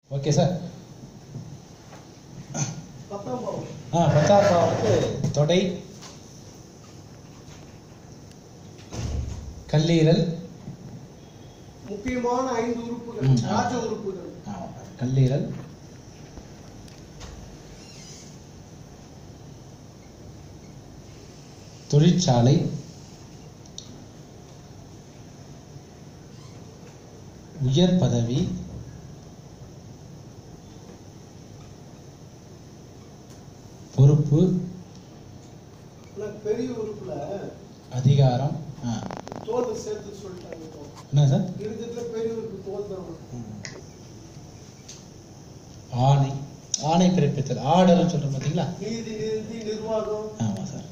Okay sir பத்தாம் பாவம் ஆ பத்தாம் பாவம் வந்து தொடை கல்லீரல் முக்கியமான ஐந்து உறுப்புகள் ம். ராஜ உறுப்புகள் ஆ, கல்லீரல் தொழிற்சாலை உயர் பதவி பொறுப்பு ஆனா பெரிய உறுப்புல அதிகாரம் ஆ, தோல் சேர்த்து சொல்லிட்டாங்க இப்போ. என்ன சார் இருக்கிறதுல பெரிய உறுப்பு தோல் தான் ஆணை ஆணை பிறப்பித்தல் ஆர்டர்னு சொல்றோம் பார்த்தீங்களா நீதி நிறுத்தி நிர்வாகம் ஆமா சார்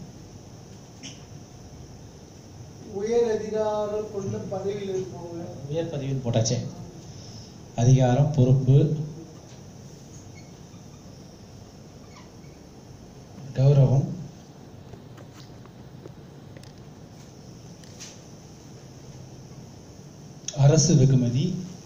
உயர் அதிகாரம் கொண்ட பதவியில் இருப்பவங்க உயர் பதவின்னு போட்டாச்சே அதிகாரம் பொறுப்பு கௌரவம் அரசு வெகுமதி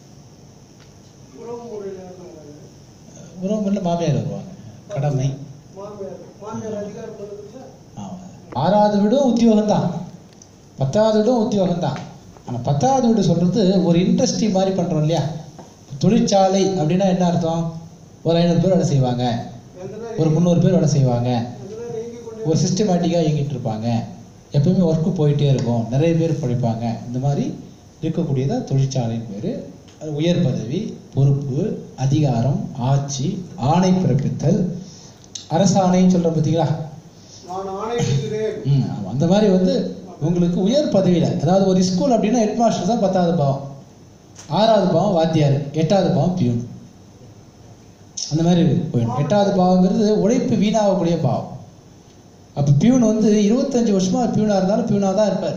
உறவு முறையில் இருந்தவங்க உறவுகளில் மாமியார் வருவாங்க கடமை மாமியார் மாமியார் அதிகாரம் பண்ணுறதுல ஆமா. ஆறாவது வீடும் உத்தியோகம் தான் பத்தாவது வீடும் உத்தியோகம் தான் ஆனால் பத்தாவது வீடு சொல்றது ஒரு இண்டஸ்ட்ரி மாதிரி பண்றோம் இல்லையா தொழிற்சாலை அப்படின்னா என்ன அர்த்தம் ஒரு ஐநூறு பேர் வேலை செய்வாங்க ஒரு முந்நூறு பேர் வேலை செய்வாங்க ஒரு சிஸ்டமேட்டிக்காக இயங்கிட்டு இருப்பாங்க எப்பவுமே ஒர்க்கு போயிட்டே இருக்கும் நிறைய பேர் படிப்பாங்க இந்த மாதிரி இருக்கக்கூடியதான் தொழிற்சாலைன்னு பேர் அது உயர் பதவி பொறுப்பு அதிகாரம் ஆட்சி ஆணை பிறப்பித்தல் அரசாணைன்னு சொல்கிறோம் பார்த்தீங்களா நான் ஆணையிடுகிறேன் ம் ஆமா. அந்த மாதிரி வந்து உங்களுக்கு உயர் பதவியில் அதாவது ஒரு ஸ்கூல் அப்படின்னா ஹெட் மாஸ்டர் தான் பத்தாவது பாவம் ஆறாவது பாவம் வாத்தியார் எட்டாவது பாவம் பியூன் அந்த மாதிரி போயிடும் எட்டாவது பாவங்கிறது உழைப்பு வீணாகக்கூடிய பாவம் அப்போ பியூன் வந்து இருபத்தஞ்சு வருஷமா பியூனாக இருந்தாலும் பியூனாக தான் இருப்பார்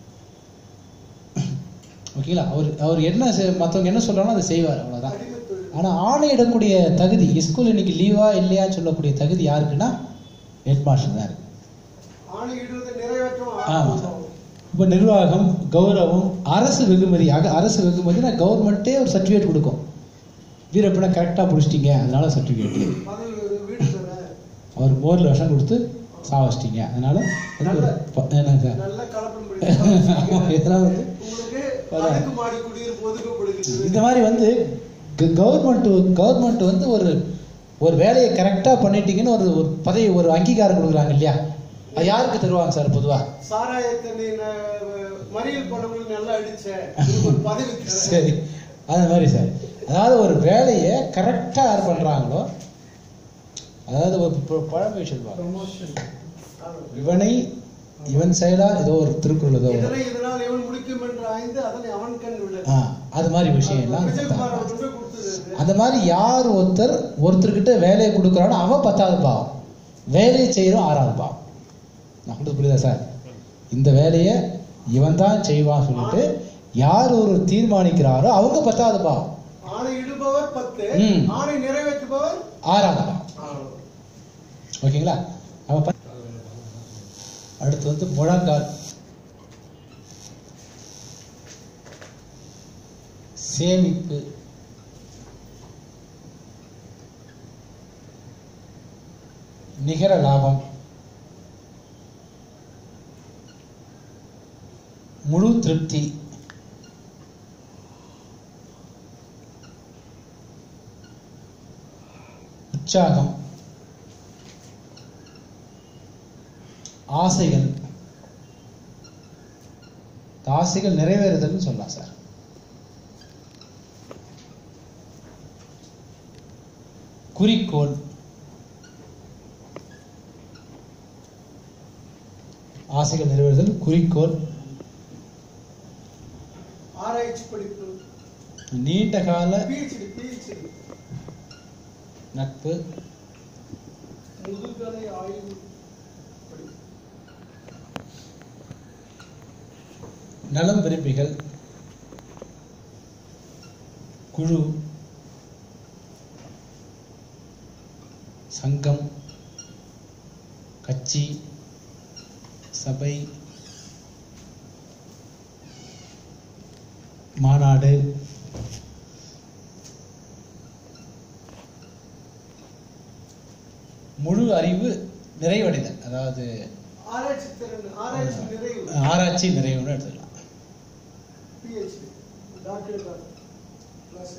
ஓகேங்களா அவர் அவர் என்ன மற்றவங்க என்ன சொல்றாங்களோ அதை செய்வார் அவ்வளோதான் அடிமை தொழில் ஆனால் ஆணையிடக்கூடிய தகுதி ஸ்கூல் இன்னைக்கு லீவா இல்லையான்னு சொல்லக்கூடிய தகுதி யாருக்குன்னா ஹெட் மாஸ்டர் தான் இருக்கு ஆணையிடுவதை நிறைவேற்றும் ஆமா. ஆகும். இப்போ நிர்வாகம் கௌரவம் அரசு வெகுமதி அக அரசு வெகுமதினா கவர்மெண்ட்டே ஒரு சர்டிஃபிகேட் கொடுக்கும் வீரப்பனை கரெக்டாக பிடிச்சிட்டீங்க அதனால சர்டிஃபிகேட் பதவி ஒரு வீடு தரேன் அவர் மோரில் விஷம் கொடுத்து சாவச்சிட்டீங்க அதனால அது ஒரு ப- என்ன சார் நல்ல கலப்படம் ஆமா, பண்ணி இதெல்லாம் வந்து உங்களுக்கு அதான். அடுக்கு மாடி குடியிருப்பு ஒதுக்கப்படுகிறது இந்த மாதிரி வந்து கவர்மெண்ட் கவர்மெண்ட் வந்து ஒரு ஒரு வேலையை கரெக்டாக பண்ணிட்டீங்கன்னு ஒரு ஒரு பதவி ஒரு அங்கீகாரம் கொடுக்குறாங்க இல்லையா அது யாருக்கு தருவாங்க சார் பொதுவாக சாராயத்தை நீ ந- மறியல் பண்ணவங்களுக்கு நல்லா அடிச்ச இதுக்கு ஒரு பதவி தரேன். சரி அது மாதிரி சார் அதாவது ஒரு வேலையை கரெக்டாக யார் பண்ணுறாங்களோ அதாவது ஒரு ப- பழமொழி சொல்லுவாங்க Promotion. இவனை இவன் செயலா ஏதோ ஒரு திருக்குறள் ஏதோ ஒரு- இதனை இதனால் இவன் முடிக்கும் என்று ஆய்ந்து அதனை அவன் கண் விட ஆ அது மாதிரி விஷயம் எல்லாம் விஜயகுமார் அவர் கொண்டு போய் கொடுத்தது அந்த மாதிரி யார் ஒருத்தர் ஒருத்தர்கிட்ட வேலையை கொடுக்குறானோ அவன் பத்தாவது பாவம் வேலையை செய்கிறோம் ஆறாவது பாவம் நான் சொல்றது புரியுதா சார் இந்த வேலையை இவன் தான் செய்வான் சொல்லிட்டு யார் ஒரு தீர்மானிக்கிறாரோ அவங்க பத்தாவது பாவம் ஆணை இடுபவர் பத்து ம். ஆணை நிறைவேற்றுபவர் ஆறாவது பாவம் ஓகேங்களா அவன் ப- அடுத்து வந்து முழங்கால் சேமிப்பு நிகர லாபம் முழு திருப்தி உற்சாகம் ஆசைகள் இந்த ஆசைகள் நிறைவேறுதல்னு சொல்லலாம் சார் குறிக்கோள் ஆசைகள் நிறைவேறுதல் குறிக்கோள் ஆராய்ச்சி படிப்பு நீண்ட கால பிஹெச்டி பிஹெச்டி நட்பு முதுகலை ஆய்வு படிப்பு நலம் விரும்பிகள் குழு சங்கம் கட்சி சபை மாநாடு முழு அறிவு நிறைவடைதல் அதாவது ஆராய்ச்சி திறன் ஆராய்ச்சி நிறைவு ஆராய்ச்சி நிறைவுன்னு எடுத்துக்கலாம் பிஹெச்டி டாக்டர் கிளாஸ்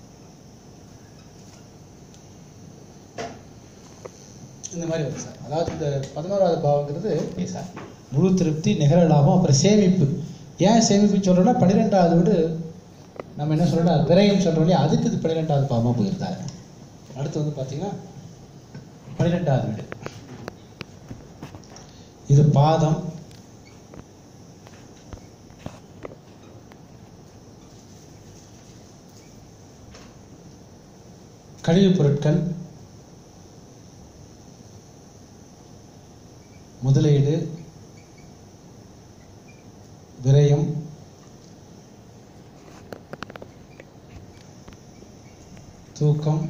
இந்த மாதிரி வரும் சார் அதாவது இந்த பதினோராவது பாவங்கிறது ஓகே சார் முழு திருப்தி நிகர லாபம் அப்புறம் சேமிப்பு ஏன் சேமிப்புன்னு சொல்றோம்னா பன்னிரெண்டாவது வீடு நம்ம என்ன சொல்றோம் விரயம் சொல்றோம் இல்லையா அதுக்கு இது பன்னிரெண்டாவது பாவமாக போயிருந்தாரு அடுத்து வந்து பார்த்தீங்கன்னா பன்னிரெண்டாவது வீடு இது பாதம் கழிவுப் பொருட்கள் முதலீடு விரயம் தூக்கம்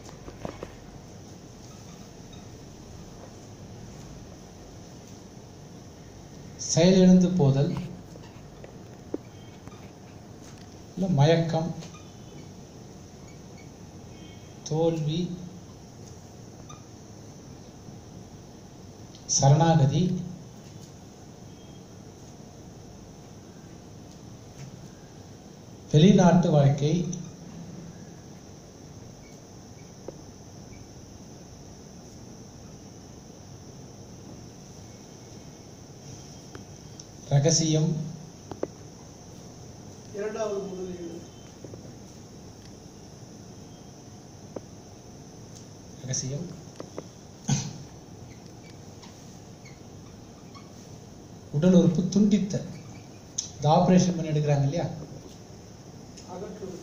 செயலிழந்து போதல் இல்ல மயக்கம் தோல்வி சரணாகதி வெளிநாட்டு வாழ்க்கை ரகசியம் இரண்டாவது முதலீடு ரகசியம் உடல் உறுப்பு துண்டித்தல் இந்த ஆபரேஷன் பண்ணி எடுக்கிறாங்க இல்லையா அகற்றுவது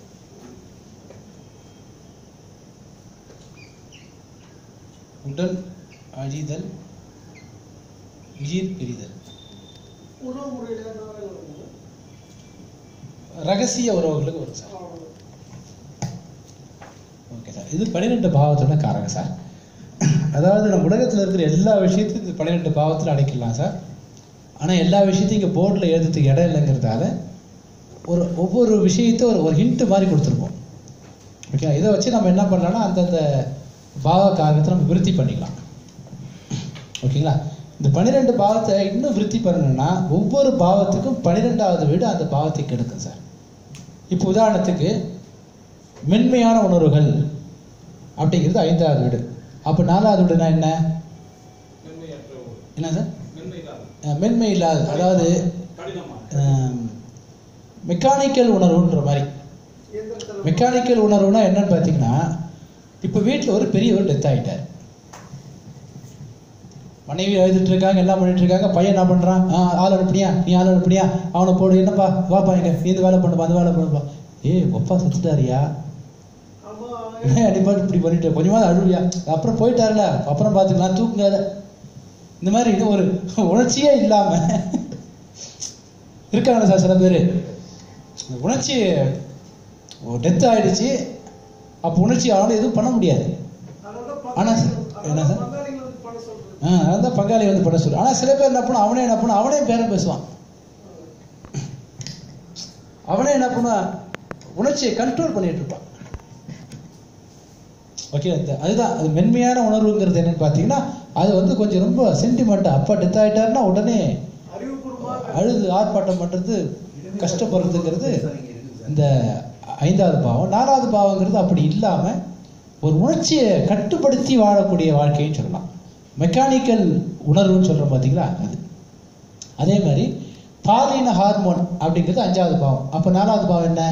உடல் அழிதல் உயிர் பிரிதல் உணவு முறையில என்ன வருது ரகசிய உறவுகளுக்கு வரும் சார் அவ்வளவு. ஓகே சார் இது பன்னிரெண்டு பாவத்தோட காரங்க சார் அதாவது நம்ம உலகத்தில் இருக்கிற எல்லா விஷயத்தையும் இது பன்னிரெண்டு பாவத்தில் அடைக்கலாம் சார் ஆனால் எல்லா விஷயத்தையும் இங்கே போர்டில் எழுதுறதுக்கு இடம் இல்லைங்கிறதால ஒரு ஒவ்வொரு விஷயத்தை ஒரு ஒரு ஹிண்ட் மாதிரி கொடுத்துருப்போம் ஓகே இதை வச்சு நம்ம என்ன பண்ணலாம்னா அந்தந்த பாவ காரகத்தை நம்ம விருத்தி பண்ணிக்கலாம் ஓகேங்களா இந்த பன்னிரெண்டு பாவத்தை இன்னும் விருத்தி பண்ணணும்னா ஒவ்வொரு பாவத்துக்கும் பன்னிரெண்டாவது வீடு அந்த பாவத்தை கெடுக்கும் சார் இப்போ உதாரணத்துக்கு மென்மையான உணர்வுகள் அப்படிங்கிறது ஐந்தாவது வீடு அப்போ நாலாவது வீடுனா என்ன என்ன சார் அஹ் மென்மை இல்லாத அதாவது மெக்கானிக்கல் உணர்வுன்ற மாதிரி இயந்திரத்தனம் மெக்கானிக்கல் உணர்வுனா என்னன்னு பார்த்தீங்கன்னா இப்போ வீட்டில் ஒரு பெரியவர் டெத் ஆகிட்டார் மனைவி எழுதிட்டு இருக்காங்க எல்லாம் பண்ணிட்டு இருக்காங்க பையன் என்ன பண்றான் ஆ, ஆள் அனுப்புனியா நீ ஆள் அனுப்புனியா அவனை போடு என்னப்பா வாப்பா இங்க நீ இந்த வேலை பண்ணுப்பா அந்த வேலை பண்ணுப்பா ஏய் உங்க அப்பா செத்துட்டாரியா ஆமா ஏன் அடிப்பாட்டு இப்படி பண்ணிட்டு கொஞ்சமாவது அழுவியா அப்புறம் போயிட்டாருல அப்புறம் பார்த்துக்கலாம் தூக்குங்க இந்த மாதிரி இது ஒரு உணர்ச்சியே இல்லாம இருக்காங்க சார் சில பேர் உணர்ச்சி டெத் ஆயிடுச்சு அப்போ உணர்ச்சி அவனால எதுவும் பண்ண முடியாது அதனால ஆனா, பங்காளிகள் என்ன அதனால சார்? பங்காளிகள் வந்து பண்ண சொல்றது ஆ அதான் பங்காளி வந்து பண்ண சொல்லு ஆனா சில பேர் என்ன பண்ணும் அவனே என்ன பண்ணும் அவனே பேரம் பேசுவான் அவனே என்ன பண்ணுவான் உணர்ச்சியை கண்ட்ரோல் பண்ணிட்டு இருப்பான் ஓகே அந்த அதுதான் அது மென்மையான உணர்வுங்கிறது என்னன்னு பார்த்தீங்கன்னா அது வந்து கொஞ்சம் ரொம்ப சென்டிமெண்ட்டாக அப்பா டெத் ஆயிட்டாருன்னா உடனே அறிவுபூர்வமாக அழுது ஆர்ப்பாட்டம் பண்றது கஷ்டப்படுறதுங்கிறது இந்த ஐந்தாவது பாவம் நாலாவது பாவங்கிறது அப்படி இல்லாம ஒரு உணர்ச்சியை கட்டுப்படுத்தி வாழக்கூடிய வாழ்க்கைன்னு சொல்லலாம் மெக்கானிக்கல் உணர்வுன்னு சொல்றோம் பார்த்தீங்களா அது அதே மாதிரி பாலின ஹார்மோன் அப்படிங்கிறது அஞ்சாவது பாவம் அப்ப நாலாவது பாவம் என்ன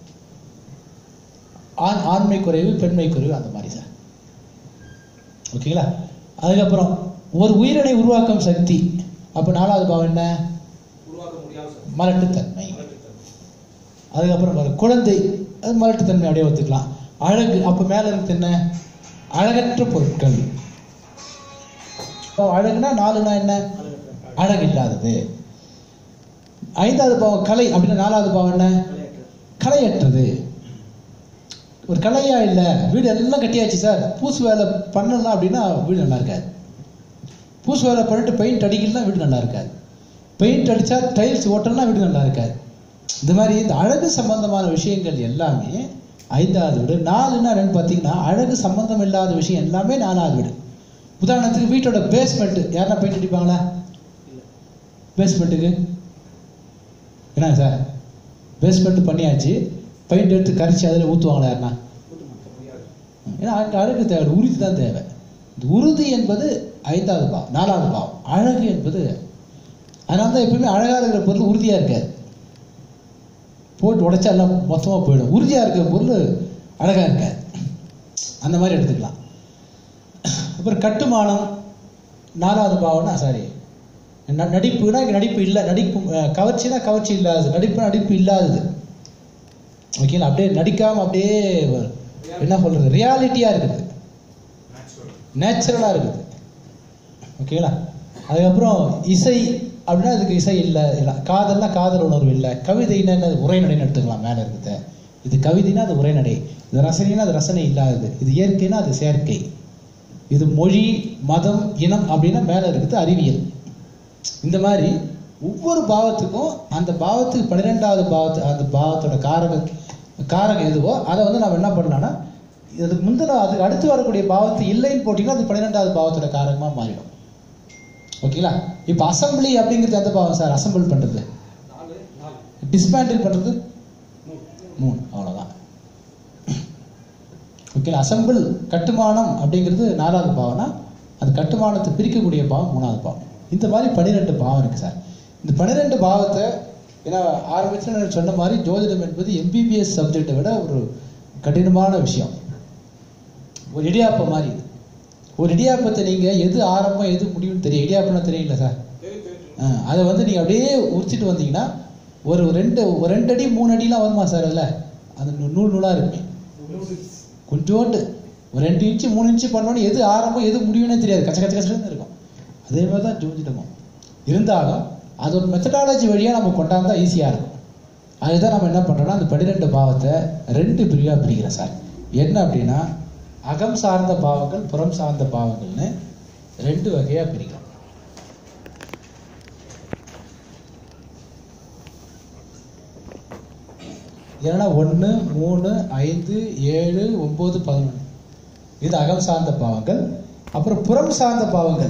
ஆண் ஆண்மை குறைவு பெண்மை குறைவு அந்த மாதிரி சார் ஓகேங்களா அதுக்கப்புறம் ஒரு உயிரினை உருவாக்கும் சக்தி அப்ப நாலாவது பாவம் என்ன உருவாக்க முடியாது சார் மலட்டுத்தன்மை மலட்டுத்தன்மை. அதுக்கப்புறம் பாரு, குழந்தை அது மலட்டுத்தன்மை அப்படியே ஒத்துக்கலாம் அழகு அப்ப மேல இருக்கு என்ன அழகற்ற பொருட்கள் இப்போ அழகுனா நாலுனா என்ன அழகு இல்லாதது ஐந்தாவது பாவம் கலை அப்படின்னா நாலாவது பாவம் என்ன கலையற்றது ஒரு கலையா இல்ல வீடு எல்லாம் கட்டியாச்சு சார் பூசு வேலை பண்ணலாம் அப்படின்னா வீடு நல்லா இருக்காது பூசு வேலை பண்ணிட்டு பெயிண்ட் அடிக்கலாம் வீடு நல்லா இருக்காது பெயிண்ட் அடிச்சா டைல்ஸ் ஓட்டலாம் வீடு நல்லா இருக்காது இந்த மாதிரி இந்த அழகு சம்பந்தமான விஷயங்கள் எல்லாமே ஐந்தாவது வீடு நாலுன்னா என்னன்னு பார்த்தீங்கன்னா அழகு சம்பந்தம் இல்லாத விஷயம் எல்லாமே நாலாவது வீடு உதாரணத்துக்கு வீட்டோட பேஸ்மெண்ட் யாருன்னா பெயிண்ட் அடிப்பாங்களா பேஸ்மெண்ட்டுக்கு என்ன சார் பேஸ்மெண்ட் பண்ணியாச்சு பெயிண்ட் எடுத்து கரைச்சி அதில் ஊற்றுவாங்களா யாருன்னா ஏன்னா அங்க அழகு தேவை உறுதி தான் தேவை இந்த உறுதி என்பது ஐந்தாவது பாவம் நாலாவது பாவம் அழகு என்பது அதனால தான் எப்பவுமே அழகா இருக்கிற பொருள் உறுதியா இருக்காது போட்டு உடைச்சா எல்லாம் மொத்தமா போயிடும் உறுதியா இருக்கிற பொருள் அழகா இருக்காது அந்த மாதிரி எடுத்துக்கலாம் அப்புறம் கட்டுமானம் நாலாவது பாவம்னா சாரி நடிப்புனா இங்க நடிப்பு இல்லை நடிப்பு அஹ், கவர்ச்சினா கவர்ச்சி இல்லாதது நடிப்புனா நடிப்பு இல்லாதது ஓகேங்களா அப்படியே நடிக்காம அப்படியே என்ன சொல்றது ரியாலிட்டியா இருக்குது நேச்சுரலா இருக்குது ஓகேங்களா அதுக்கப்புறம் இசை அப்படின்னா அதுக்கு இசை இல்லை இல்லை காதல்னா காதல் உணர்வு இல்லை கவிதைன்னா என்னது உரைநடைன்னு எடுத்துக்கலாம் மேலே இருக்குது இது கவிதைனா அது உரைநடை இது ரசனைனா அது ரசனை இல்லாதது இது இயற்கைனா அது செயற்கை இது மொழி மதம் இனம் அப்படின்னா மேலே இருக்குது அறிவியல் இந்த மாதிரி ஒவ்வொரு பாவத்துக்கும் அந்த பாவத்துக்கு பன்னிரெண்டாவது பாவத்து அந்த பாவத்தோட காரக காரகம் எதுவோ அதை வந்து நம்ம என்ன பண்ணலாம்னா இதுக்கு முந்தின அதுக்கு அடுத்து வரக்கூடிய பாவத்து இல்லைன்னு போட்டிங்கன்னா அது பன்னிரெண்டாவது பாவத்தோட காரகமா மாறிடும் ஓகேங்களா இப்போ அசம்பிளி அப்படிங்கிறது எந்த பாவம் சார் அசம்பிள் பண்றது நாலு நாலு டிஸ்மேண்டில் பண்றது மூணு அவ்வளவுதான் ஓகே அசம்பிள் கட்டுமானம் அப்படிங்கிறது நாலாவது பாவம்னா அந்த கட்டுமானத்தை பிரிக்கக்கூடிய பாவம் மூணாவது பாவம் இந்த மாதிரி பன்னிரெண்டு பாவம் இருக்கு சார் இந்த பன்னிரெண்டு பாவத்தை ஏன்னா ஆரம்பத்தில் நான் சொன்ன மாதிரி ஜோதிடம் என்பது எம்பிபிஎஸ் சப்ஜெக்டை விட ஒரு கடினமான விஷயம் ஒரு இடியாப்பம் மாதிரி இது. ஒரு இடியாப்பத்தை நீங்க எது ஆரம்பம் எது முடிவுன்னு தெரியும் இடியாப்பம்னா தெரியல சார் தெரியும் தெரியும் ஆ, அதை வந்து நீங்க அப்படியே உரிச்சிட்டு வந்தீங்கன்னா ஒரு ரெண்டு ஒரு ரெண்டு அடி மூணு அடிலாம் வருமா சார் அதில் அந்த நூ- நூல் நூலா இருக்குமே கொஞ்சோண்டு ஒரு ரெண்டு இன்ச்சு மூணு இன்ச்சு பண்ணோன்னு எது ஆரம்பம் எது முடிவுனே தெரியாது கச்ச கச்ச கச்சன்னு இருக்கும் அதே மாதிரி தான் ஜோதிடமும் இருந்தாலும் அது ஒரு மெத்தடாலஜி வழியாக நம்ம கொண்டாந்தா ஈஸியாக இருக்கும் அதுதான் நம்ம என்ன பண்ணுறோம்னா அந்த பன்னிரெண்டு பாவத்தை ரெண்டு பிரிவாக பிரிக்கிறோம் சார் என்ன அப்படின்னா அகம் சார்ந்த பாவங்கள் புறம் சார்ந்த பாவங்கள்னு ரெண்டு வகையாக பிரிக்கிறோம் ஏன்னா ஒன்று மூணு ஐந்து ஏழு ஒம்பது பதினொன்று இது அகம் சார்ந்த பாவங்கள் அப்புறம் புறம் சார்ந்த பாவங்கள்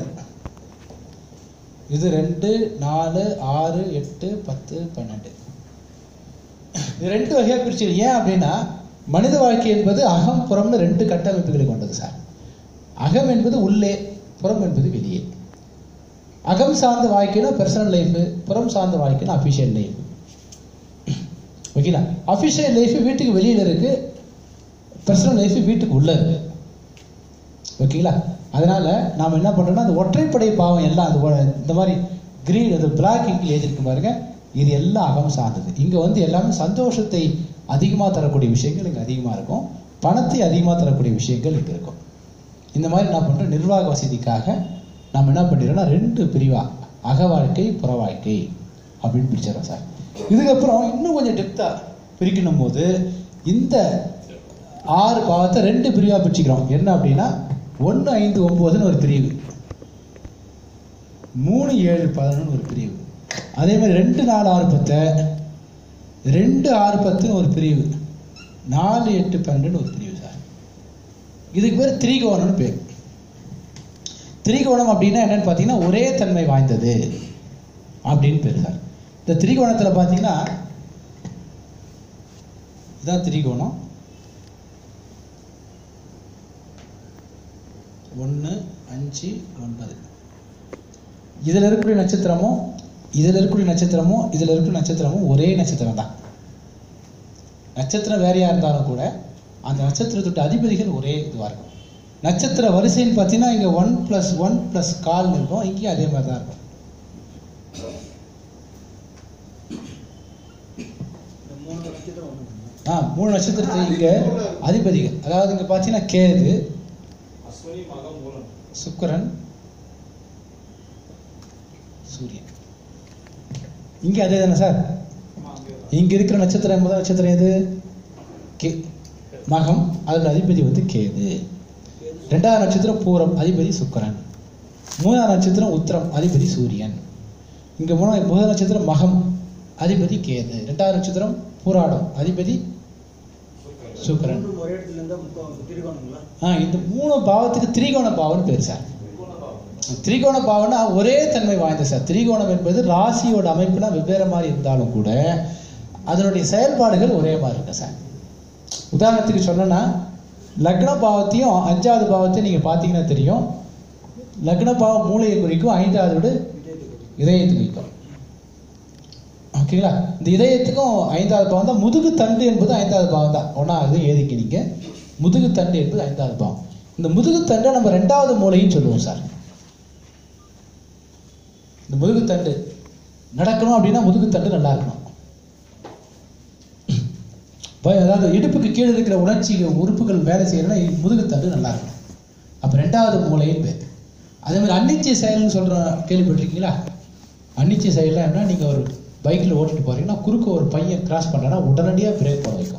இது ரெண்டு நாலு ஆறு எட்டு பத்து பன்னெண்டு இது ரெண்டு வகையாக பிரிச்சு ஏன் அப்படின்னா மனித வாழ்க்கை என்பது அகம் புறம்னு ரெண்டு கட்டமைப்புகளை கொண்டது சார் அகம் என்பது உள்ளே புறம் என்பது வெளியே அகம் சார்ந்த வாழ்க்கைனா பர்சனல் லைஃப் புறம் சார்ந்த வாழ்க்கைனா அஃபிஷியல் லைஃப் ஓகேங்களா அஃபிஷியல் லைஃப் வீட்டுக்கு வெளியில இருக்கு பர்சனல் லைஃப் வீட்டுக்கு உள்ள இருக்கு ஓகேங்களா அதனால நாம என்ன பண்றோம்னா அந்த ஒற்றைப்படை பாவம் எல்லாம் அந்த ஒ- இந்த மாதிரி கிரீன் அந்த பிளாக் இங்கில் எழுதியிருக்கு பாருங்க இது எல்லாம் அகம் சார்ந்தது இங்க வந்து எல்லாமே சந்தோஷத்தை அதிகமா தரக்கூடிய விஷயங்கள் இங்க அதிகமா இருக்கும் பணத்தை அதிகமா தரக்கூடிய விஷயங்கள் இங்க இருக்கும் இந்த மாதிரி என்ன பண்றோம் நிர்வாக வசதிக்காக நம்ம என்ன பண்ணிடுறோம்னா ரெண்டு பிரிவா அக வாழ்க்கை புற வாழ்க்கை அப்படின்னு பிரிச்சிடறோம் சார் இதுக்கப்புறம் இன்னும் கொஞ்சம் டெப்தா பிரிக்கணும் போது இந்த ஆறு பாவத்தை ரெண்டு பிரிவா பிரிச்சுக்கிறோம் என்ன அப்படின்னா ஒன்று ஐந்து ஒன்பதுன்னு ஒரு பிரிவு மூணு ஏழு பதினொன்று ஒரு பிரிவு அதே மாதிரி ரெண்டு நாலு ஆறு பத்தை ரெண்டு ஆறு பத்துன்னு ஒரு பிரிவு நாலு எட்டு பன்னெண்டுன்னு ஒரு பிரிவு சார் இதுக்கு பேர் திரிகோணம்னு பேர் திரிகோணம் அப்படின்னா என்னன்னு பார்த்தீங்கன்னா ஒரே தன்மை வாய்ந்தது அப்படின்னு பேர் சார் இந்த திரிகோணத்தில் பார்த்தீங்கன்னா இதான் திரிகோணம் ஒன்று அஞ்சு ஒன்பது இதில் இருக்கக்கூடிய நட்சத்திரமும் இதில் இருக்கக்கூடிய நட்சத்திரமும் இதில் இருக்கக்கூடிய நட்சத்திரமும் ஒரே நட்சத்திரம் தான் நட்சத்திரம் வேறையா இருந்தாலும் கூட அந்த நட்சத்திரத்தோட அதிபதிகள் ஒரே இதுவாக இருக்கும் நட்சத்திர வரிசைன்னு பார்த்தீங்கன்னா இங்கே ஒன் ப்ளஸ் ஒன் ப்ளஸ் கால்னு இருக்கும் இங்கேயும் அதே மாதிரி தான் இருக்கும் இந்த மூணு நட்சத்திரம் ஒண்ணு ஆ மூணு நட்சத்திரத்தை இங்கே அதிபதிகள் அதாவது இங்கே பார்த்தீங்கன்னா கேது அஸ்வினி மகம் மூலம் சுக்கிரன் சூரியன் இங்கே அதே தானே சார் ஆமா அங்கே இங்க இருக்கிற நட்சத்திரம் முதல் நட்சத்திரம் எது கே மகம் அதில் அதிபதி வந்து கேது ரெண்டாவது நட்சத்திரம் பூரம் அதிபதி சுக்கிரன் மூணாவது நட்சத்திரம் உத்திரம் அதிபதி சூரியன் இங்க மூணாவது முதல் நட்சத்திரம் மகம் அதிபதி கேது ரெண்டாவது நட்சத்திரம் பூராடம் அதிபதி சுக்கிரன் மூன்றும் ஒரே இடத்துல இருந்தா முக்கோணம் திருகோணங்களா ஆ இந்த மூணு பாவத்துக்கு திரிகோண பாவம்னு பேர் சார் திரிகோண திரிகோண பாவம்னா ஒரே தன்மை வாய்ந்த சார் திரிகோணம் என்பது ராசியோட அமைப்புனா வெவ்வேறு மாதிரி இருந்தாலும் கூட அதனுடைய செயல்பாடுகள் ஒரே மாதிரி இருக்கு சார் உதாரணத்துக்கு சொன்னேன்னா லக்ன பாவத்தையும் அஞ்சாவது பாவத்தையும் நீங்க பார்த்தீங்கன்னா தெரியும் லக்ன பாவம் மூளையை குறிக்கும் ஐந்தாவது வீடு இதயத்தை குறிக்கும் ஓகேங்களா இந்த இதயத்துக்கும் ஐந்தாவது பாவம் தான் முதுகு தண்டு என்பது ஐந்தாவது பாவம் தான் ஒன்றாவது ஏதிக்கு நீங்க முதுகு தண்டு என்பது ஐந்தாவது பாவம் இந்த முதுகு தண்டை நம்ம ரெண்டாவது மூளைன்னு சொல்லுவோம் சார் இந்த முதுகு தண்டு நடக்கணும் அப்படின்னா முதுகு தண்டு நல்லா இருக்கணும் ப- அதாவது இடுப்புக்கு கீழே இருக்கிற உணர்ச்சி உறுப்புகள் வேலை செய்யணும்னா முதுகு தண்டு நல்லா இருக்கணும் அப்ப ரெண்டாவது மூளைன்னு பேர் அதே மாதிரி அன்னிச்சை செயல்னு சொல்ற கேள்விப்பட்டிருக்கீங்களா அன்னிச்சை செயல்னா என்ன நீங்க ஒரு பைக்ல ஓட்டிட்டு போறீங்கன்னா குறுக்க ஒரு பையன் கிராஸ் பண்ணனா உடனடியா பிரேக் போட வைக்கும்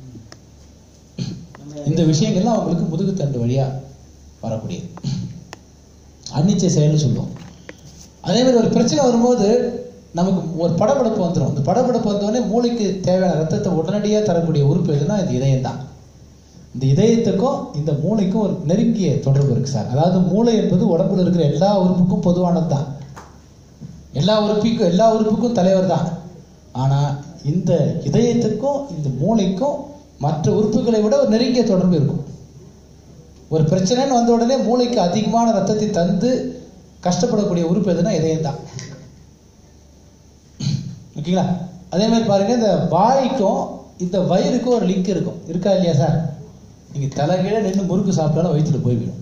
இந்த விஷயங்கள்லாம் அவங்களுக்கு முதுகு தண்டு வழியா வரக்கூடியது அன்னிச்சை செயல்னு சொல்லுவோம் அதே மாதிரி ஒரு பிரச்சனை வரும்போது நமக்கு ஒரு படபடப்பு வந்துடும் இந்த படபடப்பு வந்தோடனே மூளைக்கு தேவையான ரத்தத்தை உடனடியாக தரக்கூடிய உறுப்பு எதுனா இந்த இதயம் தான் இந்த இதயத்துக்கும் இந்த மூளைக்கும் ஒரு நெருங்கிய தொடர்பு இருக்கு சார் அதாவது மூளை என்பது உடம்புல இருக்கிற எல்லா உறுப்புக்கும் பொதுவானது தான் எல்லா உறுப்பிக்கும் எல்லா உறுப்புக்கும் தலைவர் தான் ஆனா இந்த இதயத்துக்கும் இந்த மூளைக்கும் மற்ற உறுப்புகளை விட ஒரு நெருங்கிய தொடர்பு இருக்கும் ஒரு பிரச்சனைன்னு வந்த உடனே மூளைக்கு அதிகமான ரத்தத்தை தந்து கஷ்டப்படக்கூடிய உறுப்பு எதுனா இதயம் தான் ஓகேங்களா அதே மாதிரி பாருங்க இந்த வாய்க்கும் இந்த வயிறுக்கும் ஒரு லிங்க் இருக்கும் இருக்கா இல்லையா சார் நீங்க தலைகீழ நின்று முறுக்கு சாப்பிட்டாலும் வயிற்றுல போய்விடும்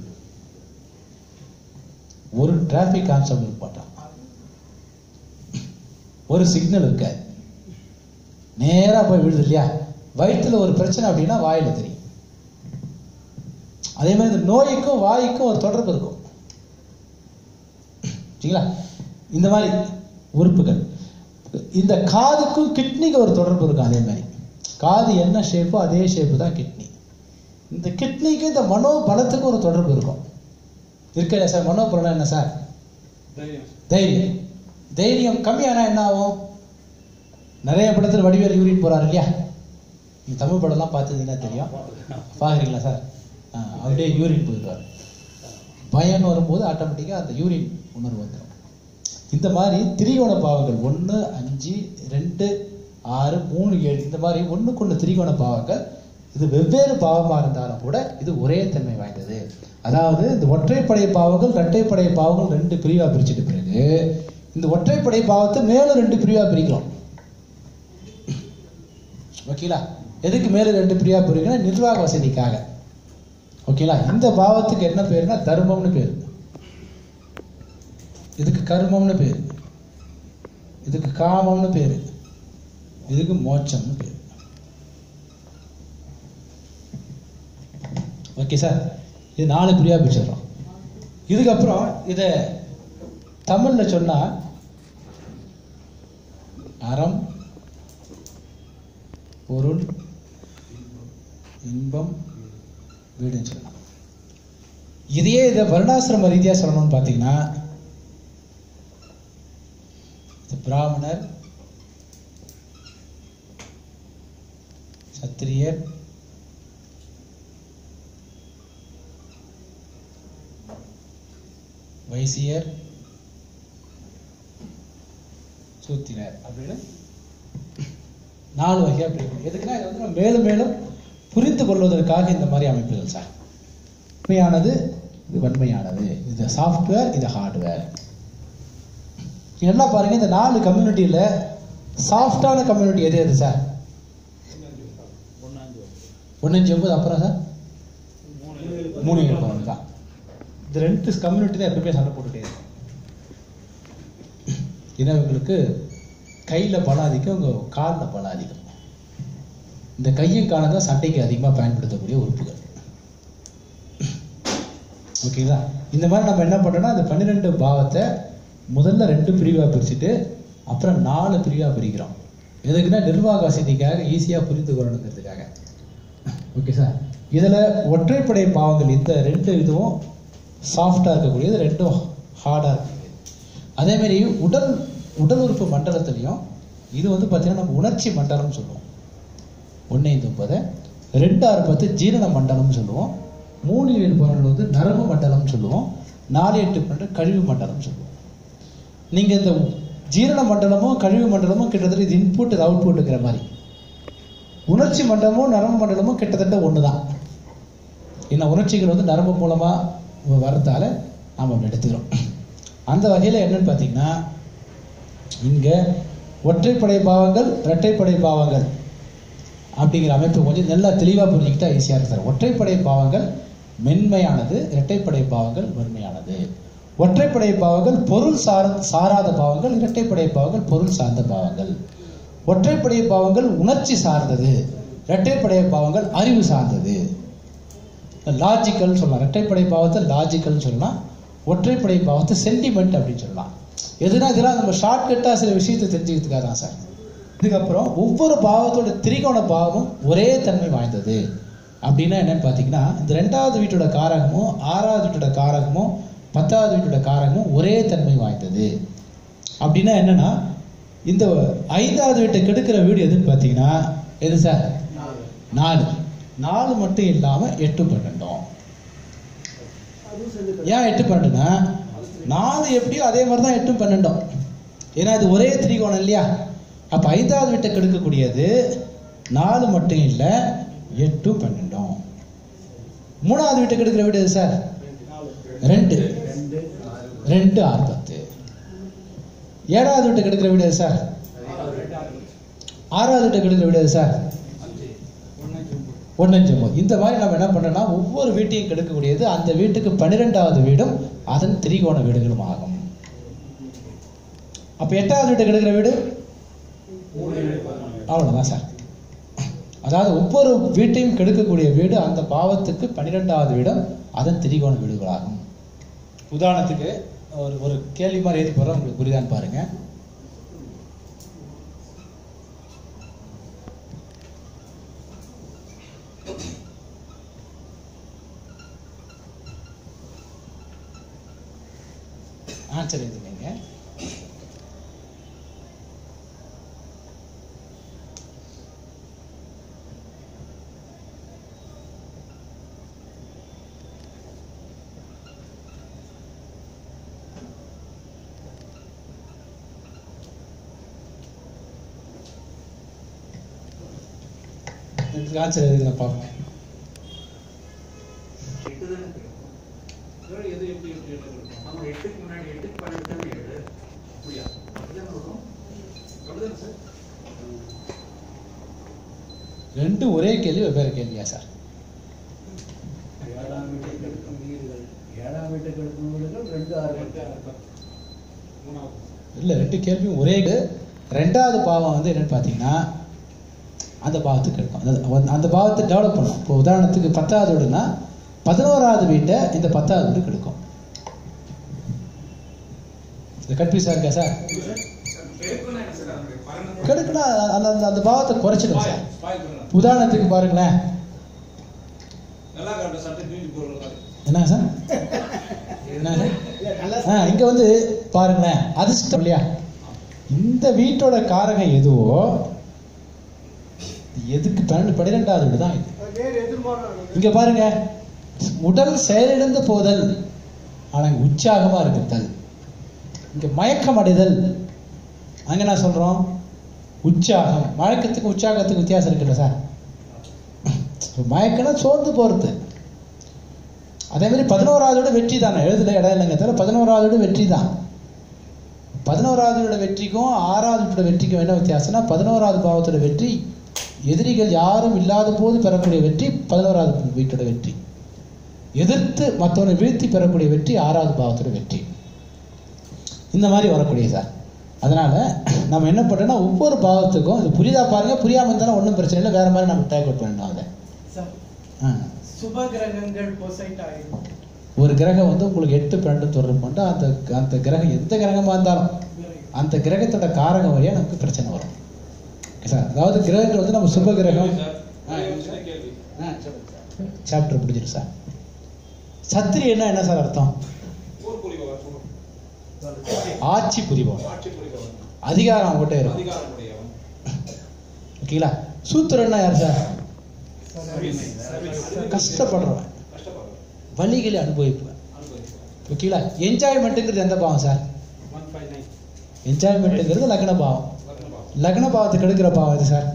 ஒரு டிராஃபிக் கான்ஸ்டபிள் இருக்க மாட்டான் ஒரு சிக்னல் இருக்காது நேரா போய் விழுது இல்லையா வயிற்றுல ஒரு பிரச்சனை அப்படின்னா வாயில தெரியும் அதே மாதிரி இந்த நோய்க்கும் வாய்க்கும் ஒரு தொடர்பு இருக்கும் சரிங்களா இந்த மாதிரி உறுப்புகள் இந்த காதுக்கும் கிட்னிக்கு ஒரு தொடர்பு இருக்கும் அதே மாதிரி காது என்ன ஷேப்போ அதே ஷேப்பு தான் கிட்னி இந்த கிட்னிக்கு இந்த மனோபலத்துக்கு ஒரு தொடர்பு இருக்கும் இருக்கல சார் மனோபலம் என்ன சார் தைரியம் தைரியம் தைரியம் கம்மியானா என்ன ஆகும் நிறைய படத்துல வடிவேல் யூரின் போறாரு இல்லையா நீங்க தமிழ் படம்லாம் பார்த்தீங்கன்னா தெரியும் பாக்குறீங்களா சார் ஆ, அப்படியே யூரின் போயிடுவார் பயம் வரும்போது ஆட்டோமேட்டிக்காக அந்த யூரின் உணர்வு வந்துடும் இந்த மாதிரி திரிகோண பாவங்கள் ஒன்று அஞ்சு ரெண்டு ஆறு மூணு ஏழு இந்த மாதிரி ஒண்ணுக்குள்ள திரிகோண பாவங்கள் இது வெவ்வேறு பாவமா இருந்தாலும் கூட இது ஒரே தன்மை வாய்ந்தது அதாவது இந்த ஒற்றைப்படை பாவங்கள் இரட்டைப்படை பாவங்கள் ரெண்டு பிரிவா பிரிச்சுட்டு பிறகு இந்த ஒற்றைப்படை பாவத்தை மேலும் ரெண்டு பிரிவா பிரிக்கிறோம் ஓகேங்களா எதுக்கு மேலும் ரெண்டு பிரிவா பிரிக்கிறோம் நிர்வாக வசதிக்காக ஓகேங்களா இந்த பாவத்துக்கு என்ன பேருனா தர்மம்னு பேரு இதுக்கு கர்மம்னு பேரு இதுக்கு காமம்னு பேரு இதுக்கு மோட்சம்னு பேரு ஓகே சார் இது நாலு பிரியா பிரிச்சிடுறோம் இதுக்கப்புறம் இத தமிழ்ல சொன்னா அறம் பொருள் இன்பம் வீடுன்னு சொல்லலாம் இதையே இதை வருணாசிரம ரீதியா சொல்லணும்னு பார்த்தீங்கன்னா இது பிராமணர் சத்திரியர் வைசியர் சூத்திரர் அப்படின்னு நாலு வகையா பிரிக்கணும் எதுக்குன்னா இது வந்து நம்ம மேலும் மேலும் புரிந்து கொள்வதற்காக இந்த மாதிரி அமைப்புகள் சார் உண்மையானது இது வன்மையானது இது சாஃப்ட்வேர் இது ஹார்ட்வேர் எல்லாம் பாருங்க இந்த நாலு கம்யூனிட்டியில சாஃப்டான கம்யூனிட்டி எது எது சார் ஒன்னாந்து ஒன்னஞ்சு ஒன்பது அப்புறம் சார் மூணு மூணு ஏழு பதினொன்று தான் இந்த ரெண்டு கம்யூனிட்டி தான் எப்பவுமே சண்டை போட்டுட்டே இருக்கும் ஏன்னா இவங்களுக்கு கையில பலம் அதிகம் உங்க காலில் பலம் அதிகம் இந்த கையும் காலம் தான் சண்டைக்கு அதிகமாக பயன்படுத்தக்கூடிய உறுப்புகள் ஓகேங்களா இந்த மாதிரி நம்ம என்ன பண்றோம்னா அந்த பன்னிரெண்டு பாவத்தை முதல்ல ரெண்டு பிரிவா பிரிச்சுட்டு அப்புறம் நாலு பிரிவா பிரிக்கிறோம் எதுக்குன்னா நிர்வாக வசதிக்காக ஈஸியா புரிந்து கொள்ளணுங்கிறதுக்காக ஓகே சார் இதுல ஒற்றைப்படை பாவங்கள் இந்த ரெண்டு இதுவும் சாஃப்டா இருக்கக்கூடியது ரெண்டும் ஹார்டா இருக்கக்கூடியது அதே மாதிரி உடல் உடல் உறுப்பு மண்டலத்திலையும் இது வந்து பார்த்தீங்கன்னா நம்ம உணர்ச்சி மண்டலம்னு சொல்லுவோம் ஒன்று ஐந்து ஒன்பது ரெண்டு ஆறு பத்து ஜீரண மண்டலம்னு சொல்லுவோம் மூணு ஏழு பதினொன்று வந்து நரம்பு மண்டலம்னு சொல்லுவோம் நாலு எட்டு பன்னெண்டு கழிவு மண்டலம் சொல்லுவோம் நீங்க இந்த ஜீரண மண்டலமும் கழிவு மண்டலமும் கிட்டத்தட்ட இது இன்புட் இது அவுட்புட்டுங்கிற மாதிரி உணர்ச்சி மண்டலமும் நரம்பு மண்டலமும் கிட்டத்தட்ட ஒன்று தான் இன்னும் உணர்ச்சிகள் வந்து நரம்பு மூலமா வரதால நாம அப்படி எடுத்துக்கிறோம் அந்த வகையில என்னன்னு பார்த்தீங்கன்னா இங்க ஒற்றைப்படை பாவங்கள் இரட்டைப்படை பாவங்கள் அப்படிங்கிற அமைப்பு கொஞ்சம் நல்லா தெளிவா புரிஞ்சுக்கிட்டா ஈஸியா இருக்கு ஒற்றைப்படை பாவங்கள் மென்மையானது இரட்டைப்படை பாவங்கள் வன்மையானது ஒற்றைப்படை பாவங்கள் பொருள் சார சாராத பாவங்கள் இரட்டைப்படை பாவங்கள் பொருள் சார்ந்த பாவங்கள் ஒற்றைப்படை பாவங்கள் உணர்ச்சி சார்ந்தது இரட்டைப்படை பாவங்கள் அறிவு சார்ந்தது லாஜிக்கல் சொல்லலாம் இரட்டைப்படை பாவத்தை லாஜிக்கல் சொல்லலாம் ஒற்றைப்படை பாவத்தை சென்டிமெண்ட் அப்படின்னு சொல்லலாம் எதுனா இதெல்லாம் நம்ம ஷார்ட்கட்டாக சில விஷயத்தை தெரிஞ்சுக்கிறதுக்காக தான் சார் இதுக்கப்புறம் ஒவ்வொரு பாவத்தோட திரிகோண பாவமும் ஒரே தன்மை வாய்ந்தது அப்படின்னா என்னன்னு பார்த்தீங்கன்னா இந்த ரெண்டாவது வீட்டோட காரகமும் ஆறாவது வீட்டோட காரகமும் பத்தாவது வீட்டோட காரகமும் ஒரே தன்மை வாய்ந்தது அப்படின்னா என்னன்னா இந்த ஐந்தாவது வீட்டை கெடுக்கிற வீடு எதுன்னு பார்த்தீங்கன்னா எது சார் நாலு நாலு மட்டும் இல்லாம எட்டு பன்னெண்டும் அதுவும் சேர்ந்து ஏன் எட்டு பன்னெண்டுனா நாலு எப்படியோ அதே மாதிரி தான் எட்டும் பன்னெண்டும் ஏன்னா இது ஒரே திரிகோணம் இல்லையா அப்ப ஐந்தாவது வீட்டை கெடுக்கக்கூடியது நாலு மட்டும் இல்லை எட்டும் பன்னெண்டும் மூணாவது வீட்டை கெடுக்கிற வீடு எது சார் ரெண்டு ரெண்டு ரெண்டு ஆறு பத்து ஏழாவது வீட்டை கெடுக்கிற வீடு எது சார் ஆறாவது வீட்டை கெடுக்கிற வீடு எது சார் ஒன்னஞ்சு ஒன்பது இந்த மாதிரி நம்ம என்ன பண்றோம்னா ஒவ்வொரு வீட்டையும் கெடுக்கக்கூடியது அந்த வீட்டுக்கு பன்னிரெண்டாவது வீடும் அதன் திரிகோண வீடுகளும் ஆகும் அப்ப எட்டாவது வீட்டை கெடுக்கிற வீடு அவ்வளவுதான் சார் அதாவது ஒவ்வொரு வீட்டையும் கெடுக்கக்கூடிய வீடு அந்த பாவத்துக்கு பன்னிரெண்டாவது வீடும் அதன் திரிகோண வீடுகளாகும் உதாரணத்துக்கு ஒரு ஒரு கேள்வி மாதிரி ஏற்றி போகிறோம் உங்களுக்கு புரியுதான்னு பாருங்க ஆன்சர் எழுதுங்க இதுக்கு ஆன்சர் எழுதுங்க பார்ப்போம் எட்டு தானே இருக்கும். எது எப்படி எப்படி எடுக்கணும் ஆமா, எட்டுக்கு முன்னாடி எட்டுக்கு பன்னெண்டு தானே ஏழு. அப்படியா? அப்படிதானே இருக்கும்? அப்படிதானே சார் ரெண்டு ஒரே கேள்வி வெவ்வேறு கேள்வியா சார் ஏழாம் வீட்டை கெடுக்கும் வீடுகள் ஏழாம் வீட்டை கெடுக்கும் வீடுகள் ரெண்டு ஆறு ரெண்டு ஆறு பத்து மூணாவது இல்லை ரெண்டு கேள்வியும் ஒரே இது. ரெண்டாவது பாவம் வந்து என்னன்னு பார்த்தீங்கன்னா அந்த பாவத்துக்கு எடுக்கும் அந்த- அந்த பாவத்தை டெவலப் பண்ணும் இப்போ உதாரணத்துக்கு பத்தாவது வீடுனா பதினோராவது வீட்டை இந்த பத்தாவது வீடு கெடுக்கும் இது கன்ஃபியூஸாக இருக்கா சார் பெருக்குன்னா என்ன சார்? அந்த பன்னெண்டு கெடுக்குன்னா அந்த அந்த அந்த பாவத்தை குறைச்சிடும் சார் ஸ்பாயில் பண்ணலாம் உதாரணத்துக்கு பாருங்களேன் நல்லா காட்ட சட்டை கிழிஞ்சு போடுறது என்ன சார் என்ன சார் இல்ல, நல்லா ஆ இங்க வந்து பாருங்களேன் அதிர்ஷ்டம் இல்லையா இந்த வீட்டோட காரகம் எதுவோ எதுக்கு பன்னெண்டு பன்னிரெண்டாவது வீடு தான் இது அது நேர் எதிர்மாறானது இங்க பாருங்க உடல் செயலிழந்து போதல் ஆனா இங்க உற்சாகமா இருக்குதல் இங்க மயக்கம் அடைதல் அங்க என்ன சொல்றோம் உற்சாகம் மயக்கத்துக்கு உற்சாகத்துக்கு வித்தியாசம் இருக்குல்ல சார் மயக்கம்னா சோர்ந்து போறது அதே மாதிரி பதினோராவதோட வெற்றி தானே எழுதுல இடம் இல்லைங்க தவிர பதினோராவதோட வெற்றி தான் பதினோராவதோட வெற்றிக்கும் ஆறாவதோட வெற்றிக்கும் என்ன வித்தியாசம்னா பதினோராவது பாவத்தோட வெற்றி எதிரிகள் யாரும் இல்லாத போது பெறக்கூடிய வெற்றி பதினோராவது வீட்டோட வெற்றி எதிர்த்து மற்றவனை வீழ்த்தி பெறக்கூடிய வெற்றி ஆறாவது பாவத்தோட வெற்றி இந்த மாதிரி வரக்கூடிய சார் அதனால நம்ம என்ன பண்றோம்னா ஒவ்வொரு பாவத்துக்கும் இது புரியுதா பாருங்க புரியாம இருந்தாலும் ஒன்றும் பிரச்சனை இல்லை வேற மாதிரி நம்ம டேக் அவுட் பண்ணணும் அதை சார் ஆ. சுப கிரகங்கள் பொசைட் ஆயிடும் ஒரு கிரகம் வந்து உங்களுக்கு எட்டு பன்னெண்டு தொடர்பு பண்ணா அந்த அந்த கிரகம் எந்த கிரகமா இருந்தாலும் அந்த கிரகத்தோட காரகம் வழியா நமக்கு பிரச்சனை வரும் சார் அதாவது கிரகங்கள் வந்து நம்ம சுப கிரகம் சார் ஒரே ஒரு சின்ன கேள்வி சாப்டர் முடிஞ்சிடும் சார் சத்திரியன்னா என்ன சார் அர்த்தம் ஊர் புரிபவர் சொல்லுங்க ஆட்சி புரிவோம் ஆட்சி புரிபவர் அதிகாரம் அவங்ககிட்ட இருக்கும் அதிகாரம் உடையவன் ஓகேங்களா சூத்திரன்னா யார் சார் சர்வீஸ் சர்வீஸ் கஷ்டப்படுறவன் கஷ்டப்படுறவன் வழிகளை அனுபவிப்பவன் அனுபவிப்பவன் ஓகேங்களா என்ஜாய்மெண்ட்டுங்கிறது எந்த பாவம் சார் ஒன் ஃபைவ் நைன் என்ஜாய்மெண்ட்டுங்கிறது லக்ன பாவம் லக்ன பாவத்துக்கு எடுக்கிற பாவம் இது சார்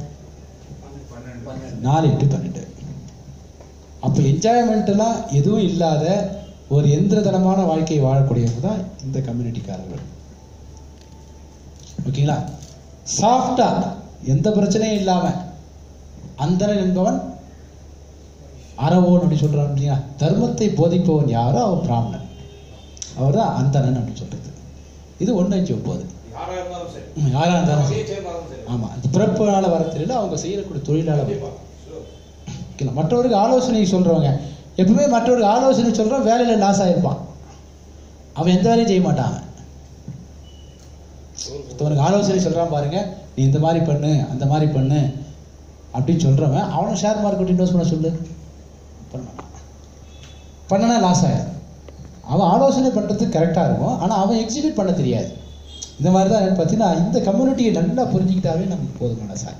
நாலு எட்டு பன்னெண்டு அப்போ என்ஜாய்மெண்ட்லாம் எதுவும் இல்லாத ஒரு எந்திரதனமான வாழ்க்கையை வாழக்கூடியவங்க தான் இந்த கம்யூனிட்டிக்காரர்கள் ஓகேங்களா சாஃப்டா எந்த பிரச்சனையும் இல்லாம அந்தரன் என்பவன் அறவோன் அப்படி சொல்றான் இல்லையா தர்மத்தை போதிப்பவன் யாரோ அவர் பிராமணன் அவர் தான் அந்தணன் அப்படின்னு சொல்றது இது ஒன்று அஞ்சு ஒன்பது யாரா இருந்தாலும் சரி ம், யாரா இருந்தாலும் சரி. வகையை சேர்ந்தாலும் சரி ஆமா அந்த பிறப்புனால வர தெரியல அவங்க செய்யக்கூடிய தொழிலால வரும். கண்டிப்பா Sure. ஓகேங்களா மற்றவருக்கு ஆலோசனை சொல்றவங்க எப்பவுமே மற்றவருக்கு ஆலோசனை சொல்றவன் வேலையில லாஸ் ஆயிருப்பான் அவன் எந்த வேலையும் செய்ய மாட்டான் அவன். ஒருத்தவனுக்கு ஆலோசனை சொல்றான் பாருங்க நீ இந்த மாதிரி பண்ணு அந்த மாதிரி பண்ணு அப்படின்னு சொல்றவன் அவனை ஷேர் மார்க்கெட் இன்வெஸ்ட் பண்ண சொல்லு பண்ண மாட்டான் பண்ணனா லாஸ் ஆயிடும் அவன் ஆலோசனை பண்றதுக்கு கரெக்டா இருக்கும் ஆனா அவன் எக்ஸிக்யூட் பண்ண தெரியாது இந்த மாதிரி தான் பார்த்தீங்கன்னா இந்த கம்யூனிட்டியை நல்லா புரிஞ்சுக்கிட்டாவே நமக்கு போதுமான சார்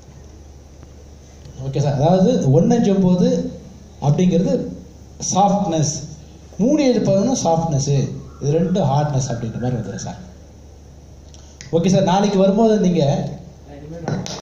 ஓகே சார் அதாவது ஒன்று ஒம்பது அப்படிங்கிறது சாஃப்ட்னஸ் மூணு ஏழு பதினொன்று சாஃப்ட்னஸ்ஸு இது ரெண்டு ஹார்ட்னஸ் அப்படின்ற மாதிரி வந்துடும் சார் ஓகே சார் நாளைக்கு வரும்போது நீங்கள் நான் இனிமேல் நான்